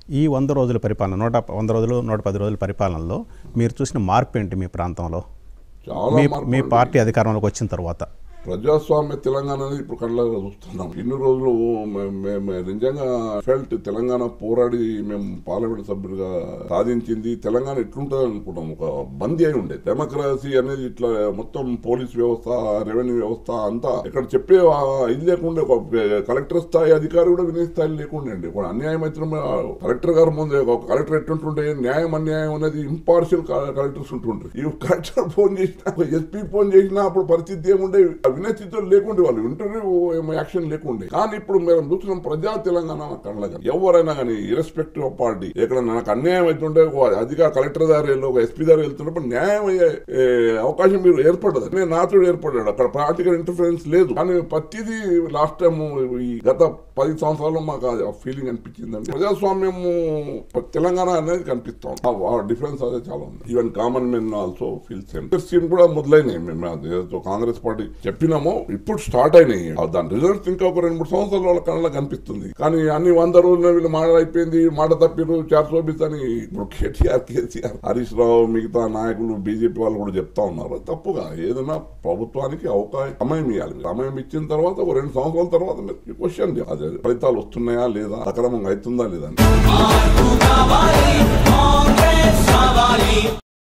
ఈ వంద రోజుల పరిపాలన నూట వంద రోజులు నూట పది రోజుల పరిపాలనలో మీరు చూసిన మార్పు ఏంటి మీ ప్రాంతంలో చాలా మీ మార్పు మీ ఉంది. పార్టీ అధికారంలోకి వచ్చిన తర్వాత ప్రజాస్వామ్య తెలంగాణ అనేది ఇప్పుడు కళ్ళగా చూస్తున్నాం ఇన్ని రోజులు మే- మే- మే- నిజంగా ఫెల్ట్ తెలంగాణ పోరాడి మేము పార్లమెంట్ సభ్యులుగా సాధించింది తెలంగాణ ఎట్లుంటుంది అనుకుంటాం ఒక బందీ అయి ఉండే డెమోక్రసీ అనేది ఇట్లా మొత్తం పోలీస్ వ్యవస్థ రెవెన్యూ వ్యవస్థ అంతా ఇక్కడ చెప్పే ఆ ఇది లేకుండా ఒక కలెక్టర్ స్థాయి అధికారి కూడా వినే స్థాయి లేకుండా అండి ఒక అన్యాయం అయితే కలెక్టర్ గారు ముందు ఒక కలెక్టర్ ఎట్టుంటుండే న్యాయం అన్యాయం అనేది ఇంపార్షియల్ కలెక్టర్స్ ఉంటుండ్రు ఈ కలెక్టర్ ఫోన్ చేసినా ఎస్పీ ఫోన్ చేసినా అప్పుడు పరిస్థితి ఏముండే వినతితో లేకుండే వాళ్ళు ఇంటర్వ్యూ ఏమో యాక్షన్ లేకుండే కానీ ఇప్పుడు మేము చూస్తున్నాం ప్రజా తెలంగాణ కళ్ళగా ఎవరైనా కానీ ఇరెస్పెక్టివ్ ఆఫ్ పార్టీ ఎక్కడ నాకు అన్యాయం అవుతుంటే ఒక అధికార కలెక్టర్ దారి వెళ్ళి ఒక ఎస్పీ దారి వెళ్తున్నప్పుడు న్యాయం అయ్యే ఏ, అవకాశం మీరు ఏర్పడదు నేను నాతో ఏర్పడ్డాడు అక్కడ ప్రాక్టికల్ ఇంటర్ఫరెన్స్ లేదు కానీ ప్రతిదీ లాస్ట్ టైం ఈ గత పది సంవత్సరాల్లో మాకు ఆ ఫీలింగ్ అనిపించిందండి ప్రజాస్వామ్యం తెలంగాణ అనేది కనిపిస్తాం ఆ డిఫరెన్స్ అదే చాలా ఉంది even common men also feel same scheme కూడా మొదలైనాయి మేము అది ఏదో కాంగ్రెస్ పార్టీ చెప్పినామో ఇప్పుడు స్టార్ట్ అయినాయి ఆ దాని రిజల్ట్స్ ఇంకా ఒక రెండు మూడు సంవత్సరాల వాళ్ళ కళ్ళ కనిపిస్తుంది కానీ అన్ని వంద రోజుల వీళ్ళు మాట అయిపోయింది మాట తప్పిరు చార్ చూపిస్తా అని ఇప్పుడు కేటీఆర్ కేసీఆర్ హరీష్ రావు మిగతా నాయకులు బీజేపీ వాళ్ళు కూడా చెప్తా ఉన్నారు అది తప్పుగా ఏదైనా ప్రభుత్వానికి అవకాశం సమయం ఇవ్వాలి సమయం ఇచ్చిన తర్వాత ఒక రెండు సంవత్సరాల తర్వాత మీరు క్వశ్చన్ అది ఫలితాలు వస్తున్నాయా లేదా సక్రమంగా అవుతుందా లేదా అని మార్పు కావాలి కాంగ్రెస్ రావాలి